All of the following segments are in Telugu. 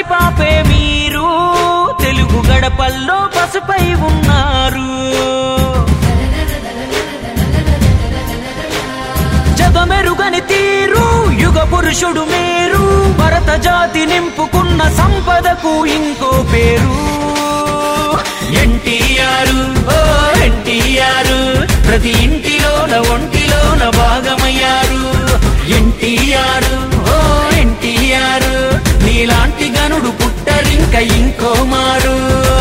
పసిపాపే మీరు తెలుగు గడపల్లో పసుపై ఉన్నారు జగమెరుగని తీరు యుగ పురుషుడు మీరు భరత జాతి నింపుకున్న సంపదకు ఇంకో పేరు ఎన్టీఆర్ ఓ ఎన్టీఆర్ ప్రతి ఇంటిలోన ఒంటిలోన భాగమయ్యారు ఎన్టీఆర్ ఓ ఎన్టీఆర్ నీలాంటి గనుడు పుట్టరింక ఇంకో మారు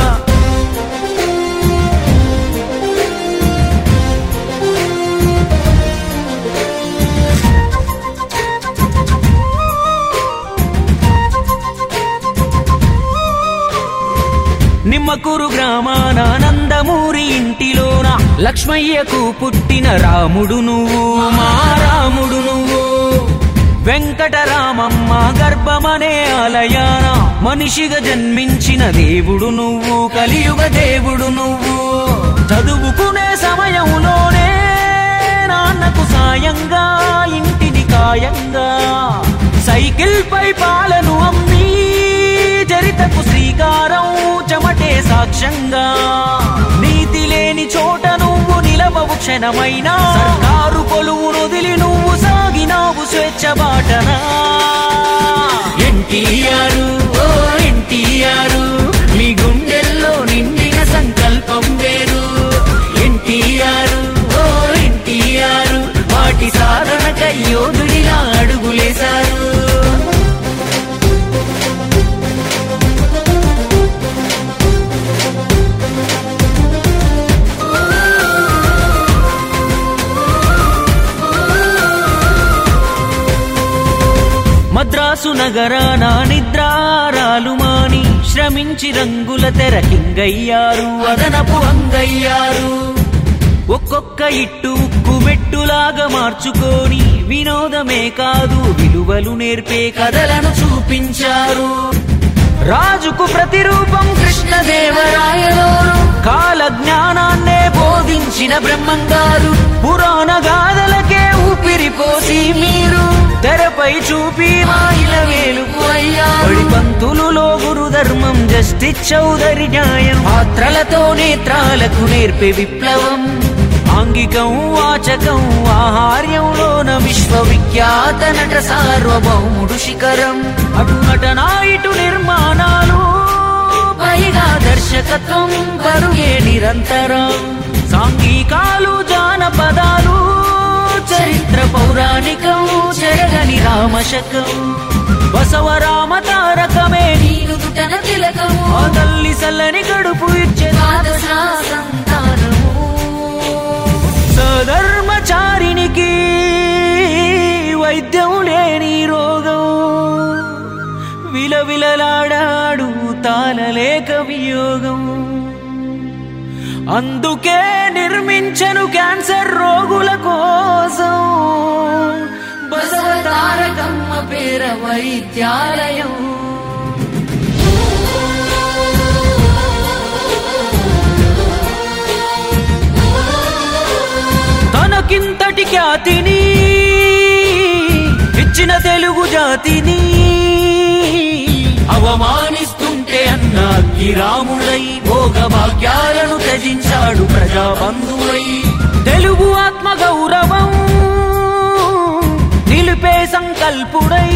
నిమ్మకూరు గ్రామాన నందమూరి ఇంటిలోన లక్ష్మయ్యకు పుట్టిన రాముడు నువ్వు మా రాముడు నువ్వు వెంకటరామమ్మ గర్భమనే ఆలయాన మనిషిగా జన్మించిన దేవుడు నువ్వు కలియుగ దేవుడు నువ్వు చదువుకునే సమయంలోనే నాన్నకు సాయంగా ఇంటిని కాయంగా సైకిల్ పై పాలను అమ్మి చరితకు శ్రీకారం చెమటే సాక్ష్యంగా నీతి లేని చోట నువ్వు నిలవవు క్షణమైనా సర్కారు కొలువును వదిలి నువ్వు సాగినావు స్వేచ్ఛ బాటనా ఎన్టీఆర్ ఓ ఎన్టీఆర్ మీ గుండెల్లో నిండిన సంకల్పం వేరు ఎన్టీఆర్ ఓ ఎన్టీఆర్ వాటి సాధనకై యోధుడిలా అడుగులేశారు మద్రాసు నగరాన నిద్రారాలు మాని శ్రమించి రంగుల తెరకింగయ్యారు అదనపు అంగయ్యారు ఒక్కొక్క ఇట్టు ఉక్కు మెట్టులాగా మార్చుకొని వినోదమే కాదు విలువలు నేర్పే కథలను చూపించారు రాజుకు ప్రతిరూపం కృష్ణదేవరాయలు కాల జ్ఞానాన్నే బోధించిన బ్రహ్మంగారు పురాణ గాథలకే ఊపిరి పోసి మీరు తెరపై చూపి మాయిల వేలుకు అయ్యారు పంతులులో గురు ధర్మం జస్టిస్ చౌదరి న్యాయం పాత్రలతో నేత్రాలకు నేర్పే విప్లవం ఆంగికం వాచకం ఆహార్యంలోన విశ్వవిఖ్యాత నట సార్వభౌముడు శిఖరం అటు నటనా ఇటు నిర్మాణాలు పైగా దర్శకత్వం బరుగే నిరంతరం సాంఘికాలు జానపదాలు చరిత్ర పౌరాణికం చెరగని రామశకం బసవరామ తారకమే నీరు దుటన తిలకము ఆ తల్లి సల్లని గడుపు ఇచ్చే ద్వాదశ సంతానము సధర్మచారినికి వైద్యం లేని రోగం విలవిలలాడాడు తాళలేక వియోగం అందుకే నిర్మించను క్యాన్సర్ రోగుల కోసం బసవ తారకమ్మ పేర వైద్యాలయం తనకింతటి ఖ్యాతిని ఇచ్చిన తెలుగు జాతిని అవమానిస్తుంటే అన్నాకి రాముడై భోగ భాగ్యాలను త్యజించాడు ప్రజాబంధువై తెలుగు ఆత్మ గౌరవం నిలిపే సంకల్పుడై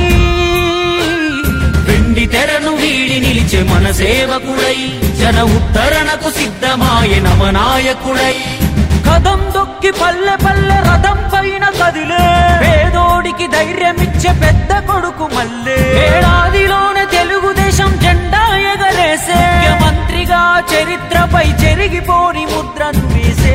వెండి తెరను వీడి నిలిచే మన సేవకుడై జన ఉత్తరణకు సిద్ధమాయ నవనాయకుడై కదం దొక్కి పల్లె పల్లె రథం పైన కదిలే పేదోడికి ధైర్యమిచ్చే పెద్ద కొడుకు మల్లే ఏడాదిలోనే తెలుగుదేశం జెండా ఎగరేసే మంత్రిగా చరిత్రపై చెరిగిపోని ముద్రను వేసే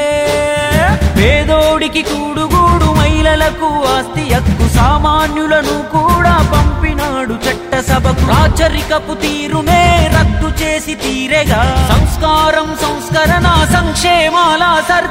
పేదోడికి కూడుగూడు మహిళలకు ఆస్తి హక్కు సామాన్యులను కూడా పంపినాడు చట్టసభకు రాచరికపు తీరునే రద్దు చేసి తీరెగా సంస్కారం సంస్కరణ సంక్షేమాల సర్